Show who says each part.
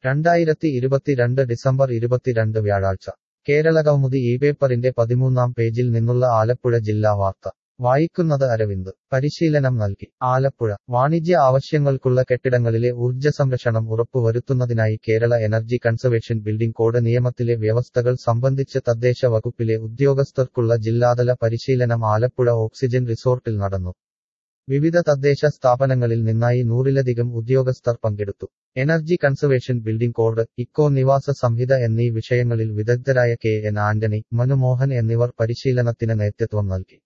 Speaker 1: രണ്ടായിരത്തി ഇരുപത്തിരണ്ട് ഡിസംബർ ഇരുപത്തിരണ്ട് വ്യാഴാഴ്ച കേരള കൗമുദി ഈ പേപ്പറിന്റെ പതിമൂന്നാം പേജിൽ നിന്നുള്ള ആലപ്പുഴ ജില്ലാ വാർത്ത വായിക്കുന്നത് അരവിന്ദ് പരിശീലനം നൽകി ആലപ്പുഴ വാണിജ്യ ആവശ്യങ്ങൾക്കുള്ള കെട്ടിടങ്ങളിലെ ഊർജ്ജ സംരക്ഷണം ഉറപ്പുവരുത്തുന്നതിനായി Kerala energy conservation building code നിയമത്തിലെ വ്യവസ്ഥകൾ സംബന്ധിച്ച് തദ്ദേശ വകുപ്പിലെ ഉദ്യോഗസ്ഥർക്കുള്ള ജില്ലാതല പരിശീലനം ആലപ്പുഴ ഓക്സിജൻ റിസോർട്ടിൽ നടന്നു വിവിധ തദ്ദേശ സ്ഥാപനങ്ങളിൽ നിന്നായി നൂറിലധികം ഉദ്യോഗസ്ഥർ പങ്കെടുത്തു energy conservation building code eco Niwas Samhita എന്നീ വിഷയങ്ങളിൽ വിദഗ്ധരായ കെ എൻ ആന്റണി മനുമോഹൻ എന്നിവർ പരിശീലനത്തിന് നേതൃത്വം നൽകി